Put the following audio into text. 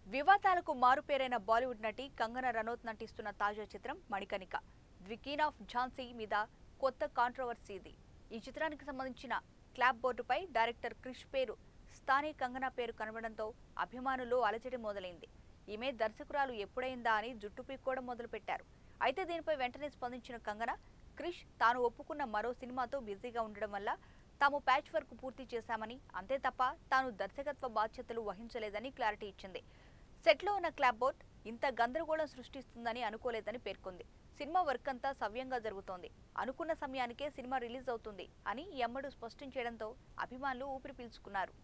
వివాదాలకు మారుపేరైన బాలీవుడ్ నటి కంగనా రనౌత్ నటిస్తున్న తాజా చిత్రం Manikarnika the queen of Jhansi మీద కొత్త కాంట్రవర్సీ ఇది ఈ చిత్రానికి సంబంధించిన క్లాప్ బోర్డుపై డైరెక్టర్ క్రిష్ పేరు స్థానీ కంగనా పేరు కనబడంతో అభిమానులు అలజడి మొదలైంది ఈమె దర్శకురాలు ఎప్పుడైందా అని జుట్టు పీక్కోవడం మొదలుపెట్టారు అయితే దీనిపై వెంటనే స్పందించిన కంగనా క్రిష్ తాను ఒప్పుకున్న మరో సినిమాతో బిజీగా ఉండడం వల్ల తాము ప్యాచ్ వర్క్ పూర్తి చేశామని అంతే తప్ప తాను దర్శకత్వ బాధ్యతలు వహించలేదని క్లారిటీ ఇచ్చింది సెట్లో ఉన్న క్లాప్ బోర్డ్ ఇంత గందరగోళం సృష్టిస్తుందని అనుకోలేదని పేర్కొంది సినిమా వర్క్ అంతా సవ్యంగా జరుగుతోంది అనుకున్న సమయానికే సినిమా రిలీజ్ అవుతుంది అని ఎమ్మడు స్పష్టం చేయడంతో అభిమానులు ఊపిరి పీల్చుకున్నారు